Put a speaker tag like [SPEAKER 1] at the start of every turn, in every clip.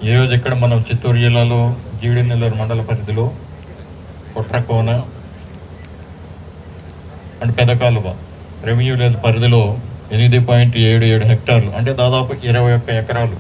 [SPEAKER 1] ఈరోజు ఇక్కడ మనం చిత్తూరు జిల్లాలో జీడినెల్లూరు మండల పరిధిలో కుట్రకోన అండ్ పెదకాలువ రెవెన్యూ లేదు పరిధిలో ఎనిమిది పాయింట్ ఏడు ఏడు హెక్టార్లు అంటే దాదాపు ఇరవై ఒక్క ఎకరాలు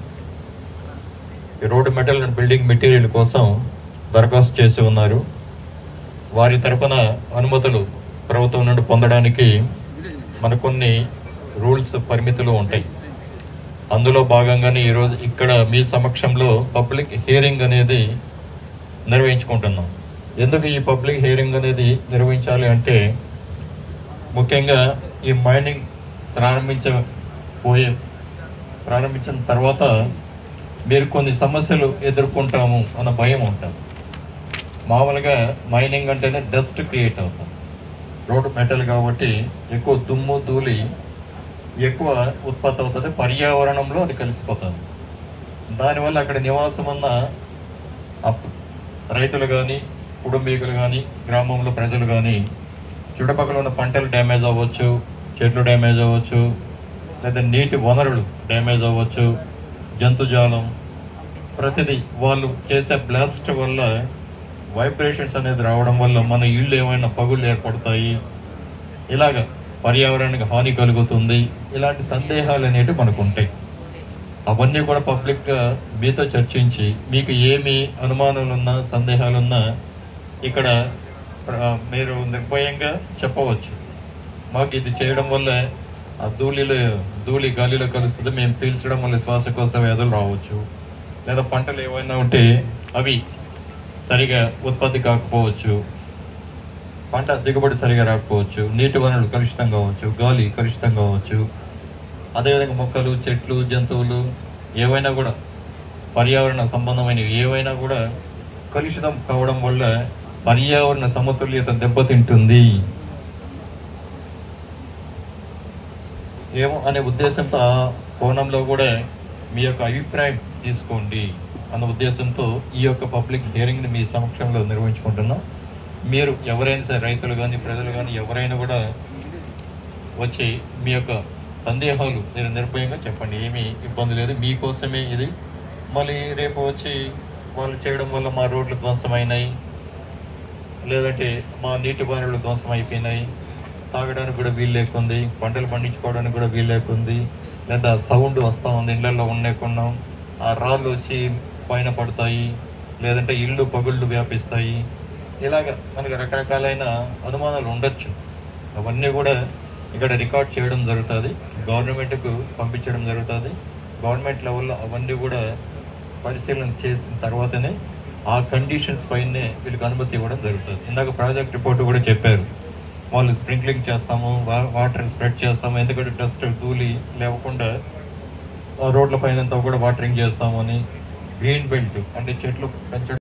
[SPEAKER 1] ఈ road metal and building material కోసం దరఖాస్తు చేసి ఉన్నారు వారి తరపున అనుమతులు ప్రభుత్వం నుండి పొందడానికి మనకు కొన్ని రూల్స్ పరిమితులు ఉంటాయి అందులో భాగంగానే ఈరోజు ఇక్కడ మీ సమక్షంలో పబ్లిక్ హియరింగ్ అనేది నిర్వహించుకుంటున్నాం ఎందుకు ఈ పబ్లిక్ హియరింగ్ అనేది నిర్వహించాలి అంటే ముఖ్యంగా ఈ మైనింగ్ ప్రారంభించబోయే ప్రారంభించిన తర్వాత మీరు కొన్ని సమస్యలు ఎదుర్కొంటాము అన్న భయం ఉంటుంది మామూలుగా మైనింగ్ అంటేనే డస్ట్ క్రియేట్ అవుతుంది రోడ్డు మెటల్ కాబట్టి ఎక్కువ దుమ్ము ధూళి ఎక్కువ ఉత్పత్తి అవుతుంది పర్యావరణంలో అది కలిసిపోతుంది దానివల్ల అక్కడ నివాసం ఉన్న అప్- రైతులు కానీ కుటుంబీకులు కానీ గ్రామంలో ప్రజలు కానీ చుట్టుపక్కల ఉన్న పంటలు డ్యామేజ్ అవ్వచ్చు చెట్లు డ్యామేజ్ అవ్వచ్చు లేదా నీటి వనరులు డ్యామేజ్ అవ్వచ్చు జంతుజాలం ప్రతిదీ వాళ్ళు చేసే బ్లాస్ట్ వల్ల వైబ్రేషన్స్ అనేది రావడం వల్ల మన ఇళ్ళు ఏమైనా పగుళ్ళు ఏర్పడతాయి ఇలాగ పర్యావరణానికి హాని కలుగుతుంది ఇలాంటి సందేహాలు అనేటివి మనకు ఉంటాయి అవన్నీ కూడా పబ్లిక్గా మీతో చర్చించి మీకు ఏమి అనుమానాలున్నా సందేహాలున్నా ఇక్కడ ఆ, మీరు నిర్భయంగా చెప్పవచ్చు మాకు ఇది చేయడం వల్ల ఆ ధూళిలో ధూళి గాలిలో కలుస్తుంది మేము పీల్చడం వల్ల శ్వాసకోశ వ్యాధులు రావచ్చు లేదా పంటలు ఏమైనా ఉంటే అవి సరిగా ఉత్పత్తి కాకపోవచ్చు పంట దిగుబడి సరిగా రాకపోవచ్చు నీటి వనరులు కలుషితం కావచ్చు గాలి కలుషితం కావచ్చు అదేవిధంగా మొక్కలు చెట్లు జంతువులు ఏవైనా కూడా పర్యావరణ సంబంధమైనవి ఏవైనా కూడా కలుషితం కావడం వల్ల పర్యావరణ సమతుల్యత దెబ్బతింటుంది ఏమో అనే ఉద్దేశంతో ఆ కోణంలో కూడా మీ యొక్క అభిప్రాయం తీసుకోండి అన్న ఉద్దేశంతో ఈ యొక్క పబ్లిక్ హియరింగ్ని మీ సమక్షంలో నిర్వహించుకుంటున్నాం మీరు ఎవరైనా సరే రైతులు కానీ ప్రజలు కానీ ఎవరైనా కూడా వచ్చి మీ యొక్క సందేహాలు మీరు నిర్భయంగా చెప్పండి ఏమీ ఇబ్బంది లేదు మీకోసమే ఇది మళ్ళీ రేపు వచ్చి వాళ్ళు చేయడం వల్ల మా రోడ్లు ధ్వంసమైనాయి లేదంటే మా నీటి వనరులు ధ్వంసం అయిపోయినాయి తాగడానికి కూడా వీలు లేకుంది పంటలు పండించుకోవడానికి కూడా వీలు లేకుంది లేదా సౌండ్ వస్తూ ఉంది ఇళ్లలో ఉండేకున్నాం ఆ రాళ్ళు వచ్చి పైన పడతాయి లేదంటే ఇల్లు పగుళ్ళు వ్యాపిస్తాయి ఇలాగ మనకి రకరకాలైన అనుమానాలు ఉండొచ్చు అవన్నీ కూడా ఇక్కడ రికార్డ్ చేయడం జరుగుతుంది గవర్నమెంట్కు పంపించడం జరుగుతుంది గవర్నమెంట్ లెవెల్లో అవన్నీ కూడా పరిశీలన చేసిన తర్వాతనే ఆ కండిషన్స్ పైనే వీళ్ళకి అనుమతి ఇవ్వడం జరుగుతుంది ఇందాక ప్రాజెక్ట్ రిపోర్ట్ కూడా చెప్పారు వాళ్ళు స్ప్రింక్లింగ్ చేస్తాము వా- వాటర్ స్ప్రెడ్ చేస్తాము ఎందుకంటే డస్ట్ ధూళి లేకుండా ఆ రోడ్ల పైన అంతా కూడా వాటరింగ్ చేస్తామని గ్రీన్ బెల్ట్ అంటే చెట్లు పెంచడం